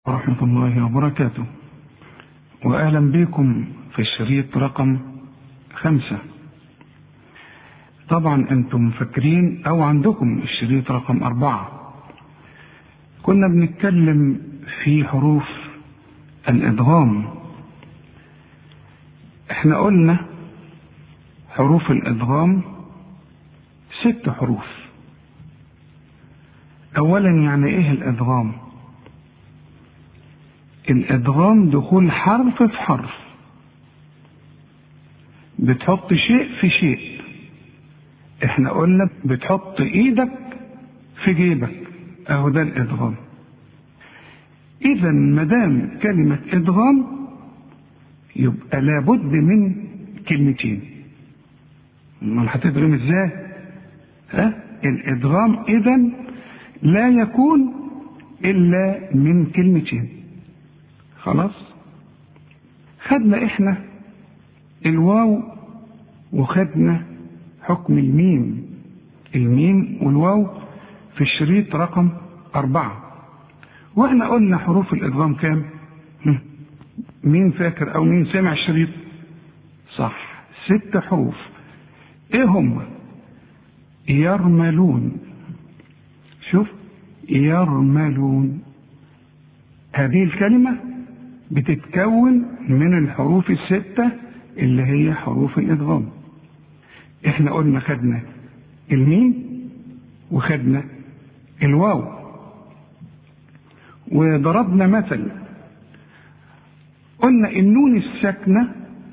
ورحمة الله وبركاته وأهلا بكم في الشريط رقم خمسة طبعا أنتم فاكرين أو عندكم الشريط رقم أربعة كنا بنتكلم في حروف الإدغام احنا قلنا حروف الإدغام ست حروف أولا يعني إيه الإدغام؟ الادغام دخول حرف في حرف بتحط شيء في شيء احنا قلنا بتحط ايدك في جيبك اهو ده الادغام اذا ما دام كلمه ادغام يبقى لابد من كلمتين امال هتدغم ازاي ها الادغام اذا لا يكون الا من كلمتين خلاص خدنا احنا الواو وخدنا حكم الميم الميم والواو في الشريط رقم أربعة واحنا قلنا حروف الإدغام كام مين فاكر أو مين سمع الشريط صح ست حروف ايه هم يرملون شوف يرملون هذه الكلمه بتتكون من الحروف الستة اللي هي حروف الإدغام احنا قلنا خدنا الميم وخدنا الواو وضربنا مثل قلنا النون الساكنة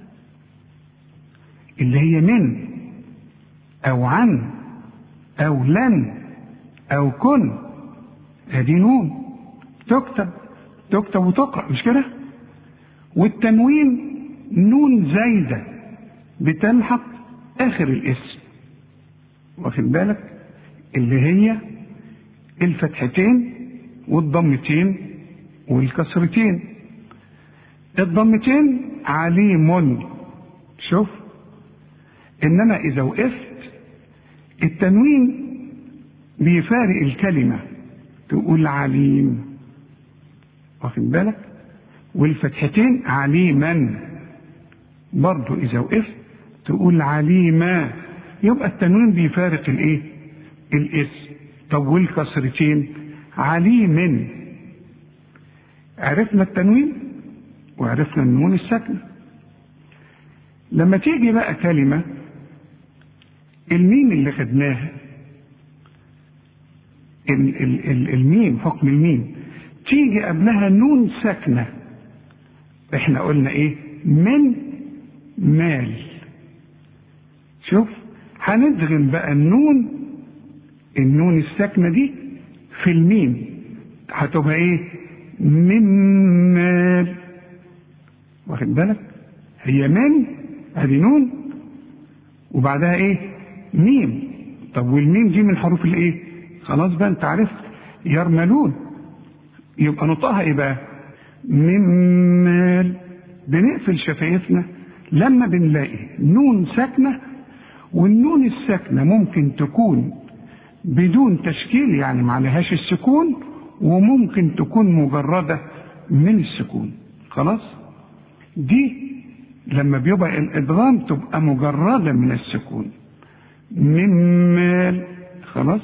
اللي هي من أو عن أو لن أو كن هذه نون تكتب تكتب وتقرأ مش كده؟ والتنوين نون زايدة بتلحق آخر الاسم واخد بالك اللي هي الفتحتين والضمتين والكسرتين الضمتين عليم شوف انما اذا وقفت التنوين بيفارق الكلمة تقول عليم واخد بالك والفتحتين عليما برضو اذا وقفت تقول عليما يبقى التنوين بيفارق الايه الاسم طب والكسرتين عليم عرفنا التنوين وعرفنا النون الساكنه لما تيجي بقى كلمه الميم اللي خدناها الميم حكم الميم تيجي قبلها نون ساكنه احنا قلنا ايه من مال شوف هندغم بقى النون النون الساكنه دي في الميم هتبقى ايه من مال واخد بالك هي من ادي نون وبعدها ايه ميم طب والميم دي من حروف الايه خلاص بقى انت عرفت يرملون يبقى نطقها ايه بقى ممال بنقفل شفايفنا لما بنلاقي نون ساكنة والنون الساكنة ممكن تكون بدون تشكيل يعني ما عليهاش السكون وممكن تكون مجردة من السكون خلاص دي لما بيبقى الادغام تبقى مجردة من السكون ممال خلاص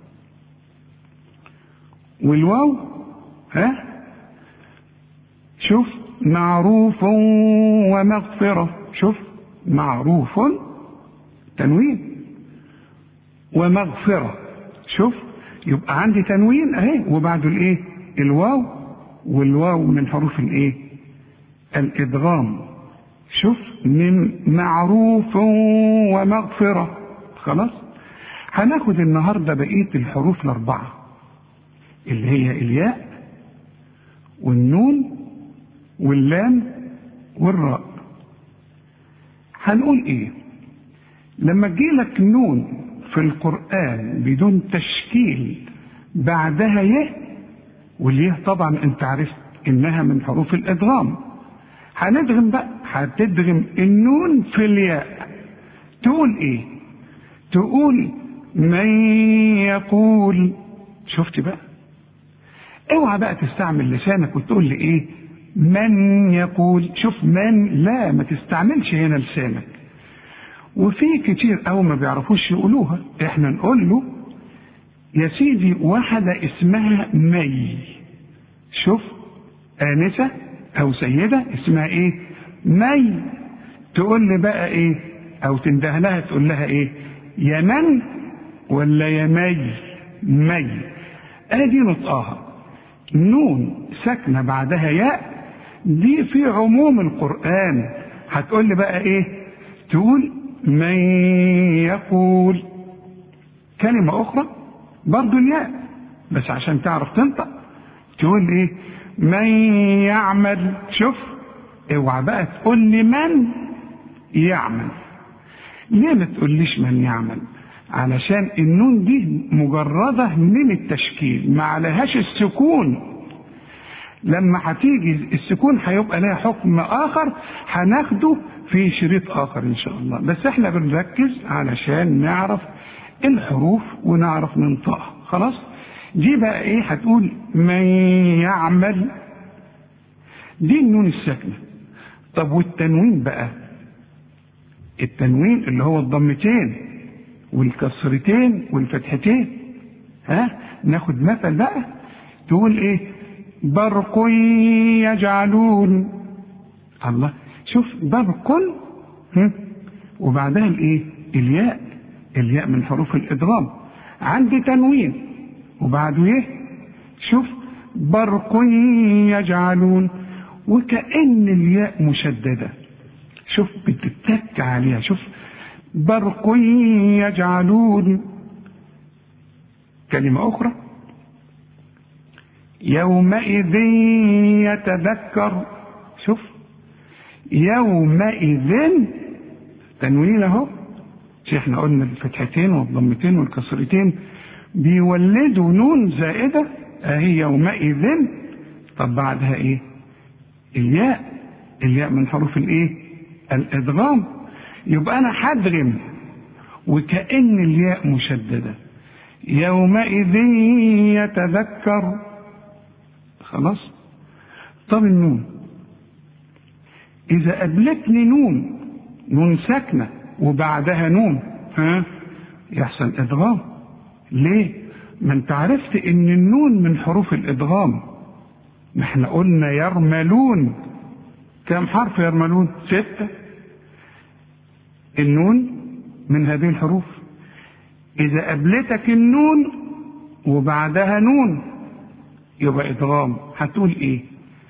والواو ها شوف معروف ومغفرة شوف معروف تنوين ومغفرة شوف يبقى عندي تنوين اهي وبعده الايه الواو والواو من حروف الايه الادغام شوف من معروف ومغفرة خلاص هناخد النهاردة بقية الحروف الأربعة اللي هي الياء والنون واللام والراء هنقول ايه لما تجيلك نون في القرآن بدون تشكيل بعدها ياء والياء طبعا انت عرفت انها من حروف الادغام هندغم بقى هتدغم النون في الياء تقول ايه تقول من يقول شفت بقى اوعى بقى تستعمل لسانك وتقول لي ايه من يقول شوف من لا ما تستعملش هنا لسانك وفي كتير قوي ما بيعرفوش يقولوها احنا نقول له يا سيدي واحدة اسمها مي شوف آنسة أو سيدة اسمها إيه؟ مي تقول لي بقى إيه؟ أو تنده لها تقول لها إيه؟ يا من ولا يا مي؟ مي ادي نطقها نون ساكنة بعدها ياء دي في عموم القرآن هتقول لي بقى ايه تقول من يقول كلمة أخرى برضو الياء بس عشان تعرف تنطق تقول ايه من يعمل شوف اوعى بقى تقول لي من يعمل ليه ما تقوليش من يعمل علشان النون دي مجردة من التشكيل ما عليهاش السكون لما هتيجي السكون هيبقى لها حكم آخر هناخده في شريط آخر إن شاء الله بس احنا بنركز علشان نعرف الحروف ونعرف ننطقها خلاص دي بقى ايه هتقول من يعمل دي النون الساكنة طب والتنوين بقى التنوين اللي هو الضمتين والكسرتين والفتحتين ها ناخد مثل بقى تقول ايه برق يجعلون الله شوف برق هم؟ وبعدها الايه الياء الياء من حروف الادغام عندي تنوين وبعده ايه شوف برق يجعلون وكأن الياء مشددة شوف بتتك عليها شوف برق يجعلون كلمة أخرى يومئذ يتذكر شوف يومئذ تنوين اهو مش احنا قلنا الفتحتين والضمتين والكسرتين بيولدوا نون زائدة اهي يومئذ طب بعدها ايه الياء الياء من حروف الايه الادغام يبقى انا هدغم وكأن الياء مشددة يومئذ يتذكر خلاص طب النون إذا قابلتني نون نون ساكنة وبعدها نون ها يحصل إدغام ليه؟ ما أنت عرفت إن النون من حروف الإدغام ما احنا قلنا يرملون كم حرف يرملون؟ ستة النون من هذه الحروف إذا قابلتك النون وبعدها نون يبقى إدغام هتقول إيه؟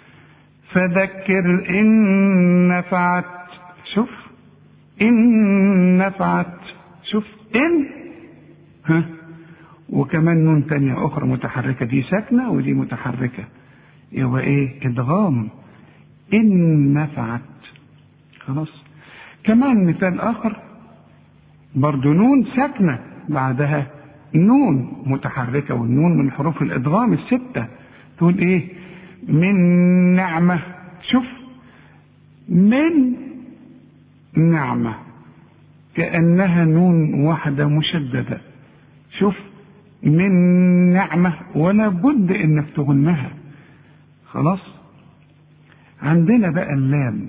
فذكر إن نفعت شوف إن نفعت شوف إن ها وكمان نون تانية أخرى متحركة دي ساكنة ودي متحركة يبقى إيه؟ إدغام إن نفعت خلاص كمان مثال آخر برضو نون ساكنة بعدها نون متحركة والنون من حروف الإدغام الستة تقول إيه من نعمة شوف من نعمة كأنها نون واحدة مشددة شوف من نعمة ولا بد إنك تغنها خلاص عندنا بقى اللام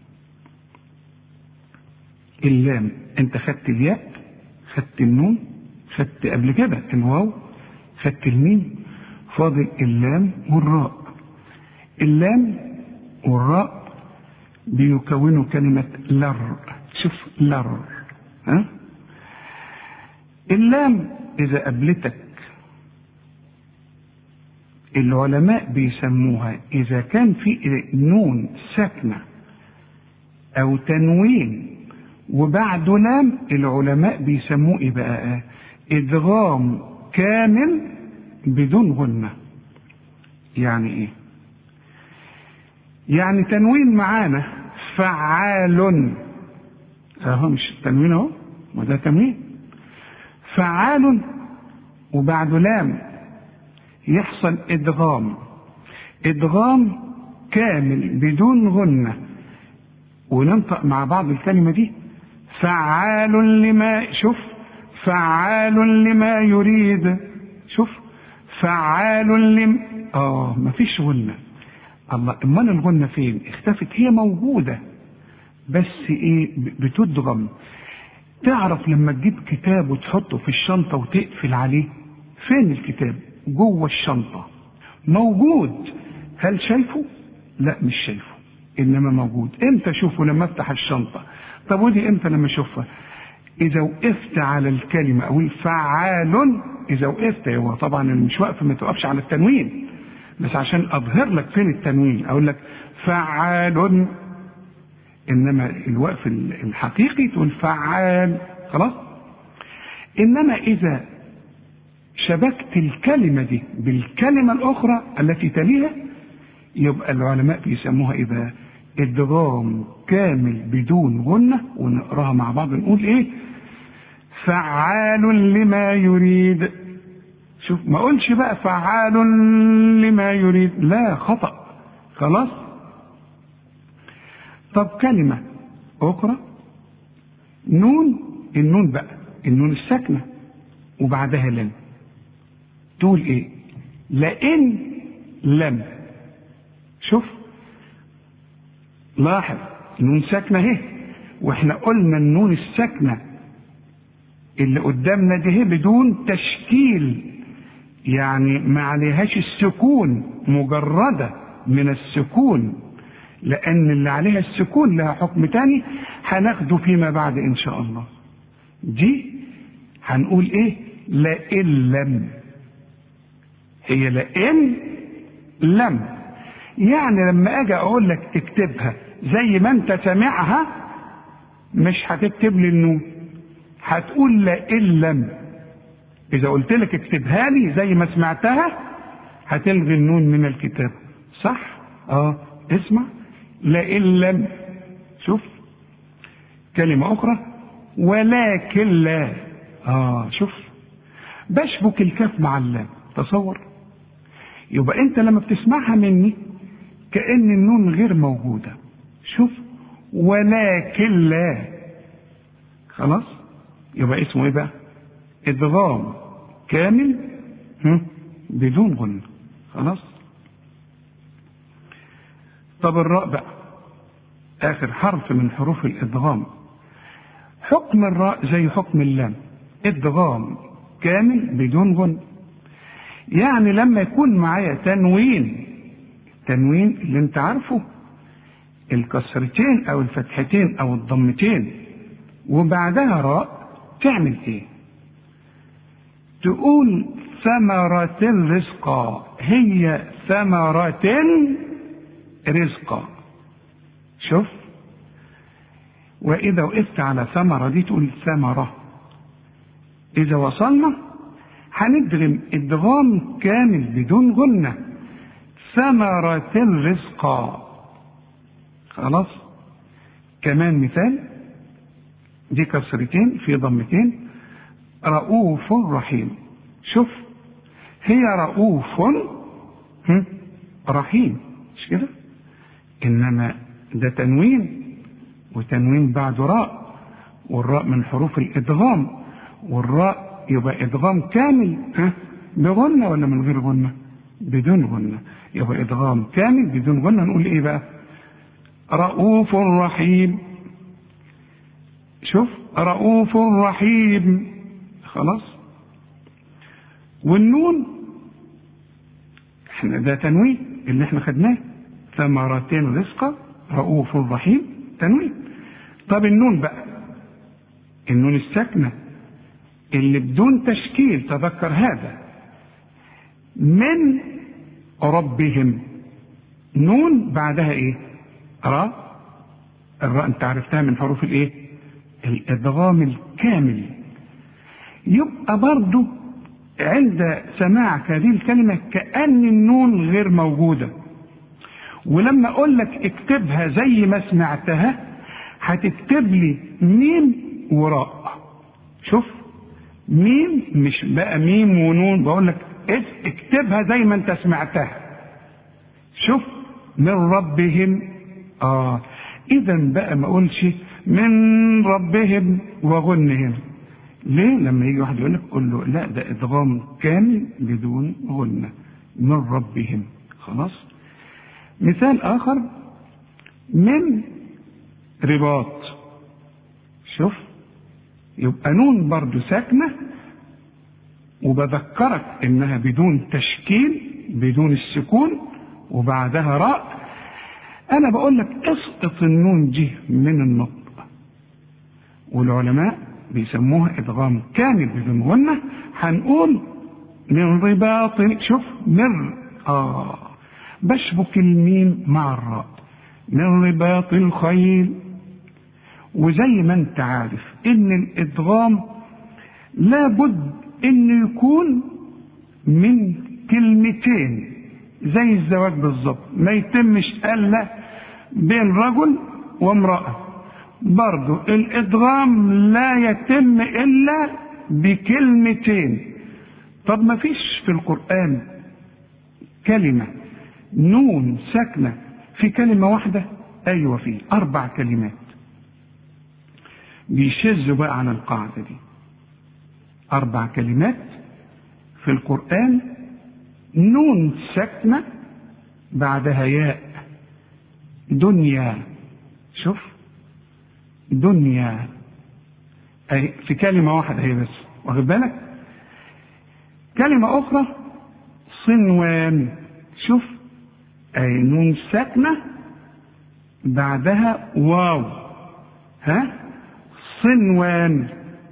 اللام انت خدت الياء خدت النون خدت قبل كده الواو خدت الميم فاضل اللام والراء اللام والراء بيكونوا كلمة لر شوف لر ها اللام إذا قابلتك العلماء بيسموها إذا كان في نون ساكنة أو تنوين وبعده لام العلماء بيسموه إيه بقى؟ إدغام كامل بدون غنة. يعني إيه؟ يعني تنوين معانا فعال اهو مش تنوين اهو ما ده تنوين فعال وبعده لام يحصل ادغام ادغام كامل بدون غنة وننطق مع بعض الكلمة دي فعال لما شوف فعال لما يريد شوف فعال لم اه مفيش غنة الله امال الغنة فين اختفت هي موجودة بس ايه ب- بتدغم تعرف لما تجيب كتاب وتحطه في الشنطة وتقفل عليه فين الكتاب جوه الشنطة موجود هل شايفه لا مش شايفه انما موجود امتى اشوفه لما افتح الشنطة طب ودي امتى لما اشوفها اذا وقفت على الكلمة اقول فعال اذا وقفت هو طبعا مش واقف ما توقفش على التنوين بس عشان اظهر لك فين التنوين اقول لك فعال انما الوقف الحقيقي تقول فعال خلاص انما اذا شبكت الكلمة دي بالكلمة الأخرى التي تليها يبقى العلماء بيسموها إيه بقى؟ إدغام كامل بدون غنة ونقراها مع بعض نقول إيه؟ فعال لما يريد شوف ما اقولش بقى فعال لما يريد لا خطأ خلاص طب كلمة أخرى نون النون بقى النون الساكنة وبعدها لم تقول ايه لئن لم شوف لاحظ نون ساكنة اهي واحنا قلنا النون الساكنة اللي قدامنا دي اهي بدون تشكيل يعني ما عليهاش السكون مجردة من السكون لأن اللي عليها السكون لها حكم تاني هناخده فيما بعد إن شاء الله دي هنقول إيه لئن لم هي لئن لم يعني لما اجي اقول لك اكتبها زي ما انت سامعها مش هتكتب لي النون هتقول لئن لم اذا قلت لك اكتبها لي زي ما سمعتها هتلغي النون من الكتاب صح اه اسمع لئن لم شوف كلمة أخرى ولكن لا اه شوف بشبك الكاف مع اللام تصور يبقى انت لما بتسمعها مني كأن النون غير موجودة شوف ولكن لا خلاص يبقى اسمه ايه بقى ادغام كامل هم؟ بدون غنة خلاص طب الراء بقى اخر حرف من حروف الادغام حكم الراء زي حكم اللام ادغام كامل بدون غنة يعني لما يكون معايا تنوين تنوين اللي انت عارفه الكسرتين او الفتحتين او الضمتين وبعدها راء تعمل ايه تقول ثمرة رزقا هي ثمرة رزقا شوف وإذا وقفت على ثمرة دي تقول ثمرة إذا وصلنا هندغم ادغام كامل بدون غنة ثمرة رزقا خلاص كمان مثال دي كسرتين في ضمتين رؤوف رحيم شوف هي رؤوف هم؟ رحيم مش كده انما ده تنوين وتنوين بعد راء والراء من حروف الادغام والراء يبقى ادغام كامل ها بغنة ولا من غير غنة بدون غنة يبقى ادغام كامل بدون غنة نقول ايه بقى رؤوف رحيم شوف رؤوف رحيم خلاص والنون احنا ده تنوين اللي احنا خدناه ثمرتين رزقا رؤوف رحيم تنوين طب النون بقى النون الساكنه اللي بدون تشكيل تذكر هذا من ربهم نون بعدها ايه راء الراء انت عرفتها من حروف الايه الادغام الكامل يبقى برضو عند سماعك هذه الكلمة كأن النون غير موجودة ولما اقول لك اكتبها زي ما سمعتها هتكتب لي ميم وراء شوف ميم مش بقى ميم ونون بقول لك اكتبها زي ما انت سمعتها شوف من ربهم اه اذا بقى ما اقولش من ربهم وغنهم ليه لما يجي واحد يقول لك قول له لا ده ادغام كامل بدون غنه من ربهم خلاص مثال آخر من رباط شوف يبقى نون برضو ساكنة وبذكرك انها بدون تشكيل بدون السكون وبعدها راء انا بقول لك اسقط النون دي من النطق والعلماء بيسموها ادغام كامل بدون غنة هنقول من رباط شوف من اه بشبك الميم مع الراء من رباط الخيل وزي ما انت عارف ان الادغام لابد انه يكون من كلمتين زي الزواج بالظبط ما يتمش الا بين رجل وامرأة برضو الادغام لا يتم الا بكلمتين طب ما فيش في القرآن كلمة نون ساكنة في كلمة واحدة ايوه في اربع كلمات بيشزوا بقى على القاعدة دي أربع كلمات في القرآن نون ساكنة بعدها ياء دنيا شوف دنيا أي في كلمة واحدة هي بس واخد بالك كلمة أخرى صنوان شوف أي نون ساكنة بعدها واو ها صنوان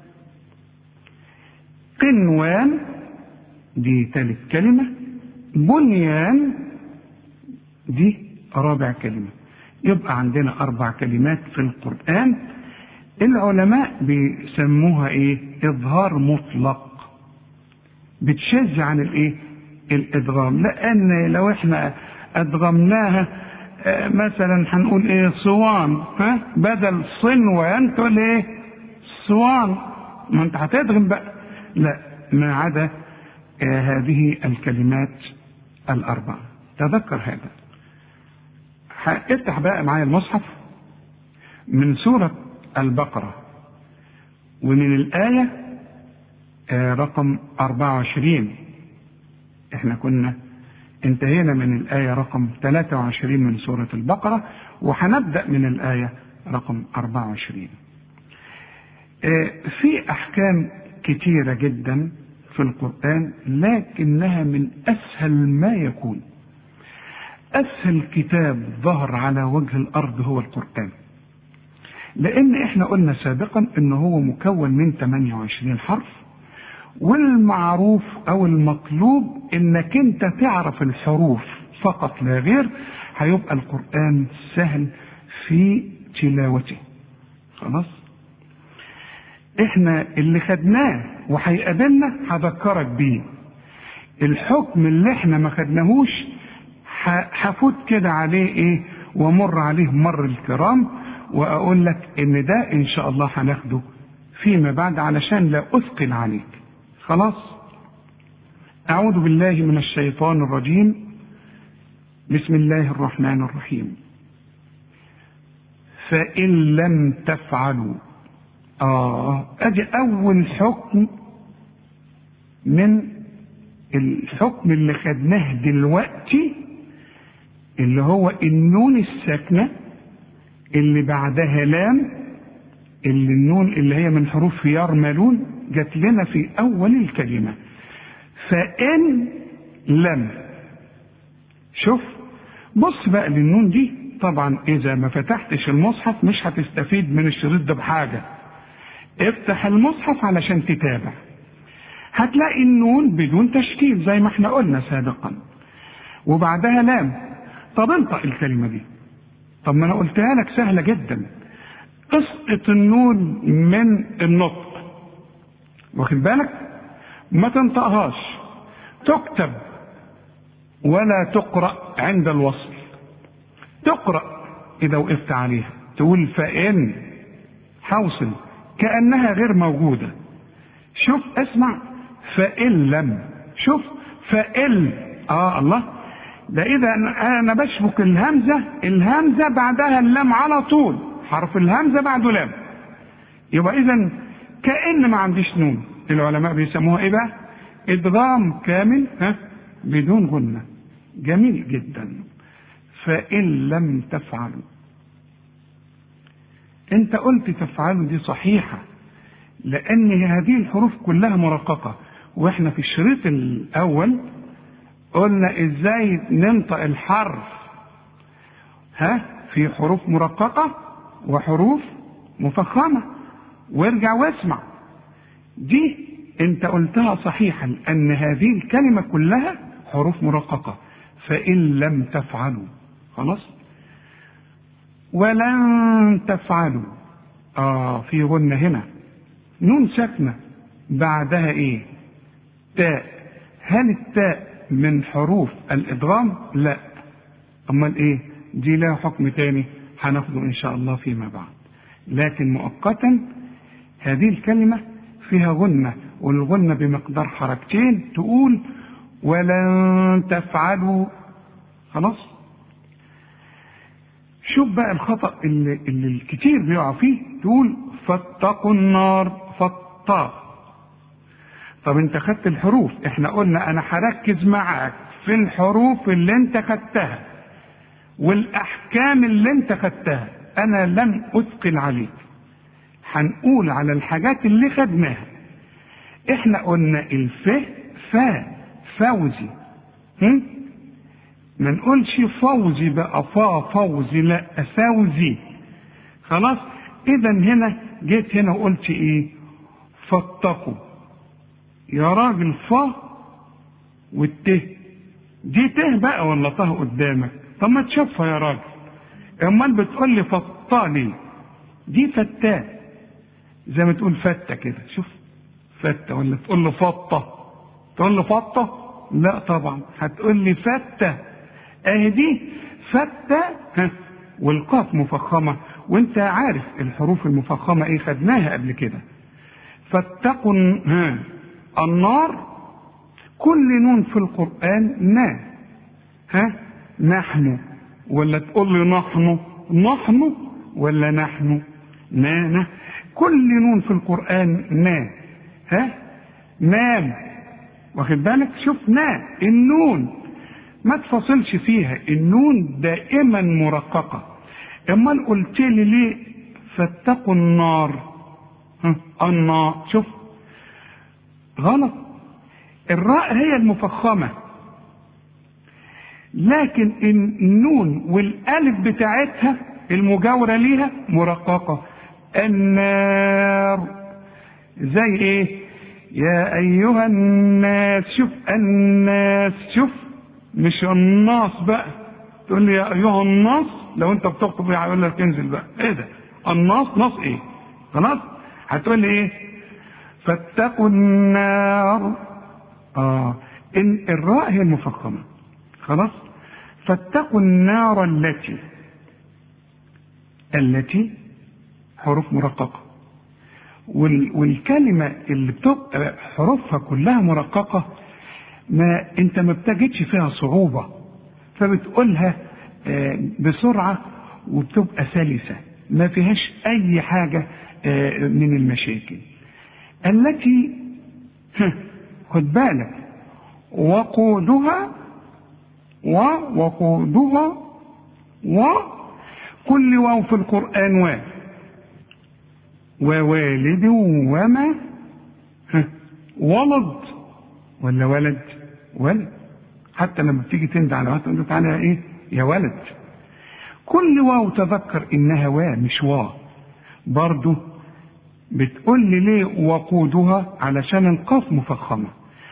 قنوان دي ثالث كلمة بنيان دي رابع كلمة يبقى عندنا أربع كلمات في القرآن العلماء بيسموها إيه؟ إظهار مطلق بتشذ عن الإيه؟ الإدغام لأن لو إحنا أدغمناها مثلا هنقول إيه؟ صوان ها؟ بدل صنوان تقول إيه؟ صوان ما أنت هتدغم بقى لا ما عدا آه هذه الكلمات الأربعة تذكر هذا افتح بقى معايا المصحف من سورة البقرة ومن الآية آه رقم 24 احنا كنا انتهينا من الآية رقم 23 من سورة البقرة وهنبدأ من الآية رقم 24 آه في أحكام كتيرة جدا في القرآن لكنها من أسهل ما يكون أسهل كتاب ظهر على وجه الأرض هو القرآن لأن إحنا قلنا سابقا إن هو مكون من 28 حرف والمعروف أو المطلوب إنك أنت تعرف الحروف فقط لا غير هيبقى القرآن سهل في تلاوته خلاص احنا اللي خدناه وهيقابلنا هذكرك بيه الحكم اللي احنا ما خدناهوش هفوت كده عليه ايه وامر عليه مر الكرام واقول لك ان ده ان شاء الله هناخده فيما بعد علشان لا اثقل عليك خلاص اعوذ بالله من الشيطان الرجيم بسم الله الرحمن الرحيم فان لم تفعلوا آه أدي أول حكم من الحكم اللي خدناه دلوقتي اللي هو النون الساكنة اللي بعدها لام اللي النون اللي هي من حروف يرملون جات لنا في أول الكلمة فإن لم شوف بص بقى للنون دي طبعا إذا ما فتحتش المصحف مش هتستفيد من الشريط ده بحاجة افتح المصحف علشان تتابع هتلاقي النون بدون تشكيل زي ما احنا قلنا سابقا وبعدها لام طب انطق الكلمة دي طب ما انا قلتها لك سهلة جدا اسقط النون من النطق واخد بالك ما تنطقهاش تكتب ولا تقرأ عند الوصل تقرأ إذا وقفت عليها تقول فإن حوصل كأنها غير موجودة شوف اسمع فإن لم شوف فإن آه الله ده إذا أنا بشبك الهمزة الهمزة بعدها اللام على طول حرف الهمزة بعده لام يبقى إذا كأن ما عنديش نون العلماء بيسموها إيه بقى؟ إدغام كامل ها بدون غنة جميل جدا فإن لم تفعلوا انت قلت تفعلوا دي صحيحة لأن هذه الحروف كلها مرققة واحنا في الشريط الأول قلنا ازاي ننطق الحرف ها في حروف مرققة وحروف مفخمة وارجع واسمع دي انت قلتها صحيحا ان هذه الكلمة كلها حروف مرققة فإن لم تفعلوا خلاص ولن تفعلوا اه في غنة هنا نون ساكنة بعدها ايه تاء هل التاء من حروف الادغام لا امال ايه دي لها حكم تاني هناخده ان شاء الله فيما بعد لكن مؤقتا هذه الكلمة فيها غنة والغنة بمقدار حركتين تقول ولن تفعلوا خلاص شوف بقى الخطأ اللي, اللي الكتير بيقع فيه تقول فاتقوا النار فطا طب انت خدت الحروف احنا قلنا انا هركز معاك في الحروف اللي انت خدتها والاحكام اللي انت خدتها انا لن اثقل عليك هنقول على الحاجات اللي خدناها احنا قلنا الف فا فوزي هم؟ ما نقولش فوزي بقى فا فوزي لا فوزي خلاص اذا هنا جيت هنا وقلت ايه فاتقوا يا راجل فا والته دي ته بقى ولا طه قدامك طب ما تشوفها يا راجل امال بتقول لي فطا ليه دي فتاه زي ما تقول فتة كده شوف فتة ولا تقول له فطة تقول له فطة لا طبعا هتقول لي فتة اهي دي فتة ها والقاف مفخمة وانت عارف الحروف المفخمة ايه خدناها قبل كده فاتقوا ها النار كل نون في القرآن نا ها نحن ولا تقول لي نحن نحن ولا نحن نا نا كل نون في القرآن نا ها نام واخد بالك شوف نا النون ما تفصلش فيها النون دائما مرققة امال قلت لي ليه فاتقوا النار ها النار شوف غلط الراء هي المفخمة لكن النون والالف بتاعتها المجاورة ليها مرققة النار زي ايه يا ايها الناس شوف الناس شوف مش الناس بقى تقول لي يا ايها الناس لو انت بتخطب هيقول لك انزل بقى ايه ده الناس ناس ايه خلاص هتقول لي ايه فاتقوا النار اه ان الراء هي المفخمه خلاص فاتقوا النار التي التي حروف مرققة وال والكلمة اللي بتبقى حروفها كلها مرققة ما انت ما بتجدش فيها صعوبة فبتقولها بسرعة وبتبقى سلسة ما فيهاش أي حاجة من المشاكل التي خد بالك وقودها ووقودها وكل واو في القرآن واو ووالد وما ولد ولا ولد ولد حتى لما بتيجي تندى على واحد تقول له تعالى ايه يا ولد كل واو تذكر انها وا مش وا برضه بتقول لي ليه وقودها علشان القاف مفخمه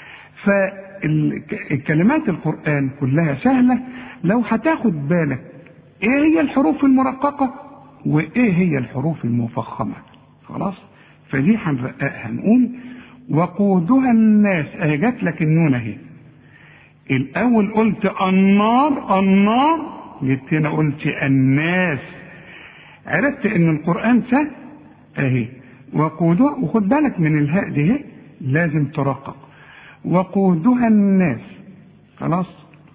فالكلمات القران كلها سهله لو هتاخد بالك ايه هي الحروف المرققه وايه هي الحروف المفخمه خلاص فدي هنرققها نقول وقودها الناس اهي جات لك النون اهي الاول قلت النار النار جيت هنا قلت الناس عرفت ان القران سهل اهي وقودها وخد بالك من الهاء دي اهي لازم ترقق وقودها الناس خلاص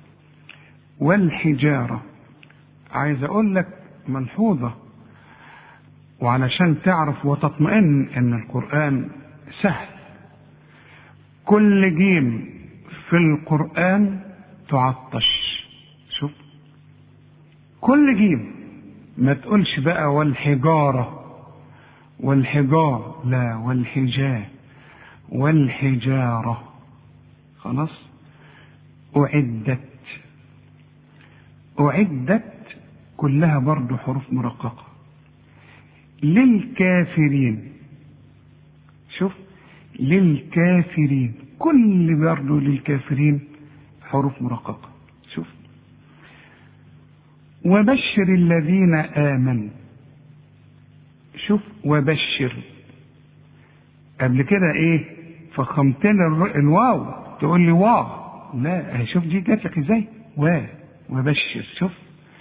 والحجاره عايز اقول لك ملحوظه وعلشان تعرف وتطمئن ان القرآن سهل كل جيم في القرآن تعطش شوف كل جيم ما تقولش بقى والحجارة والحجار لا والحجاه والحجارة خلاص أعدت أعدت كلها برضو حروف مرققة للكافرين شوف للكافرين كل برضو للكافرين حروف مرققة شوف وبشر الذين آمنوا شوف وبشر قبل كده ايه فخمتنا الواو تقول لي واو لا شوف دي جات لك ازاي و وبشر شوف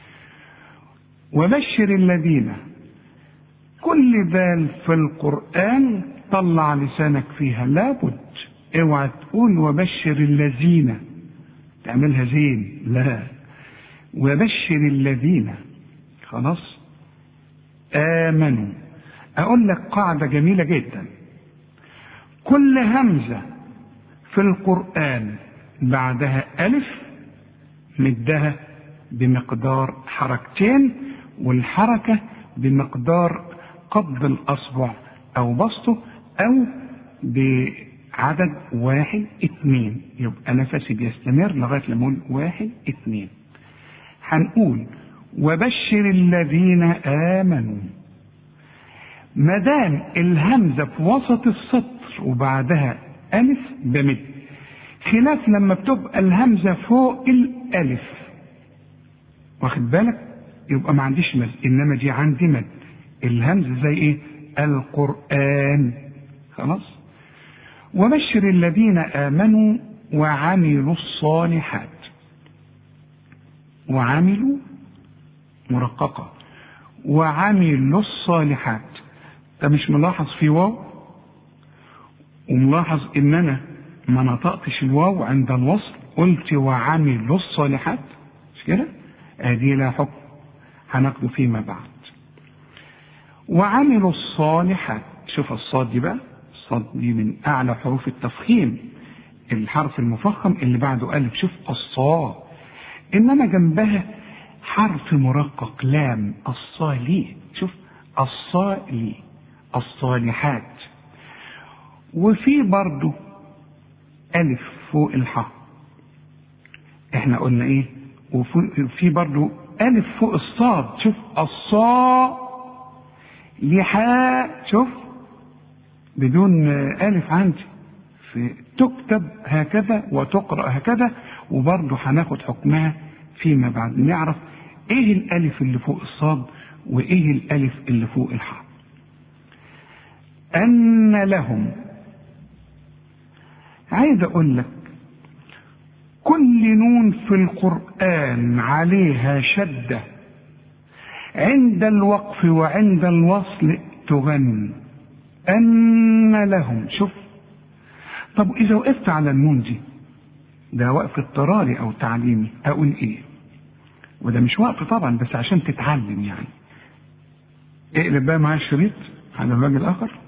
وبشر الذين كل بال في القرآن طلع لسانك فيها لابد اوعى تقول وبشر الذين تعملها زين لا وبشر الذين خلاص آمنوا أقول لك قاعدة جميلة جدا كل همزة في القرآن بعدها ألف مدها بمقدار حركتين والحركة بمقدار قبض الأصبع أو بسطه أو بعدد واحد اتنين يبقى نفسي بيستمر لغاية لما أقول واحد اتنين هنقول وبشر الذين آمنوا ما دام الهمزة في وسط السطر وبعدها ألف بمد خلاف لما بتبقى الهمزة فوق الألف واخد بالك يبقى ما عنديش مد إنما دي عندي مد الهمزة زي إيه القرآن خلاص وبشر الذين آمنوا وعملوا الصالحات وعملوا مرققة وعملوا الصالحات انت مش ملاحظ في واو وملاحظ ان انا ما نطقتش الواو عند الوصل قلت وعملوا الصالحات مش كده ادي لها حكم هناخده فيما بعد وعملوا الصالحات شوف الصاد دي بقى الصاد دي من اعلى حروف التفخيم الحرف المفخم اللي بعده الف شوف الصاد انما جنبها حرف مرقق لام الصالي شوف الصالي الصالحات وفي برضو ألف فوق الحاء احنا قلنا ايه وفي برضو ألف فوق الصاد شوف الصا لحاء شوف بدون ألف عندي في تكتب هكذا وتقرأ هكذا وبرضه هناخد حكمها فيما بعد نعرف ايه الألف اللي فوق الصاد وايه الألف اللي فوق الحاء أن لهم عايز أقول لك كل نون في القرآن عليها شدة عند الوقف وعند الوصل تغن أن لهم شوف طب إذا وقفت على النون دي ده وقف اضطراري أو تعليمي أقول إيه وده مش وقف طبعا بس عشان تتعلم يعني اقلب بقى معايا الشريط على الوجه الآخر